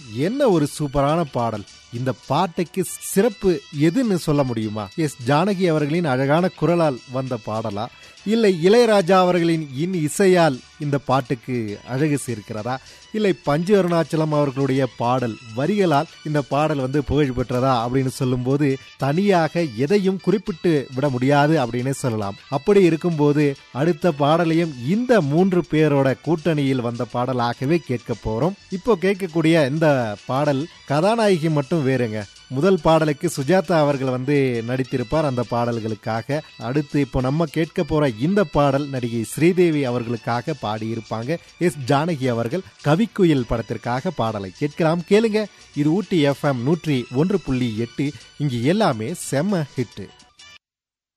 என்ன ஒரு சூப்பரான பாடல் இந்த பாட்டுக்கு சிறப்பு எதுன்னு சொல்ல முடியுமா எஸ் ஜானகி அவர்களின் அழகான குரலால் வந்த பாடலா இல்லை இளையராஜா அவர்களின் இன் இசையால் இந்த பாட்டுக்கு அழகு சேர்க்கிறதா இல்லை பஞ்சு அருணாச்சலம் அவர்களுடைய பாடல் வரிகளால் இந்த பாடல் வந்து புகழ் பெற்றதா அப்படின்னு சொல்லும்போது தனியாக எதையும் குறிப்பிட்டு விட முடியாது அப்படின்னு சொல்லலாம் அப்படி இருக்கும்போது அடுத்த பாடலையும் இந்த மூன்று பேரோட கூட்டணியில் வந்த பாடலாகவே கேட்க போறோம் இப்போ கேட்கக்கூடிய இந்த பாடல் கதாநாயகி மட்டும் வேறுங்க முதல் பாடலுக்கு சுஜாதா அவர்கள் வந்து நடித்திருப்பார் அந்த பாடல்களுக்காக அடுத்து இப்போ நம்ம கேட்க போற இந்த பாடல் நடிகை ஸ்ரீதேவி அவர்களுக்காக பாடியிருப்பாங்க எஸ் ஜானகி அவர்கள் கவிக்குயில் படத்திற்காக பாடலை கேட்கலாம் கேளுங்க இது ஊட்டி எஃப்எம் நூற்றி ஒன்று புள்ளி எட்டு இங்கு எல்லாமே செம்ம ஹிட்டு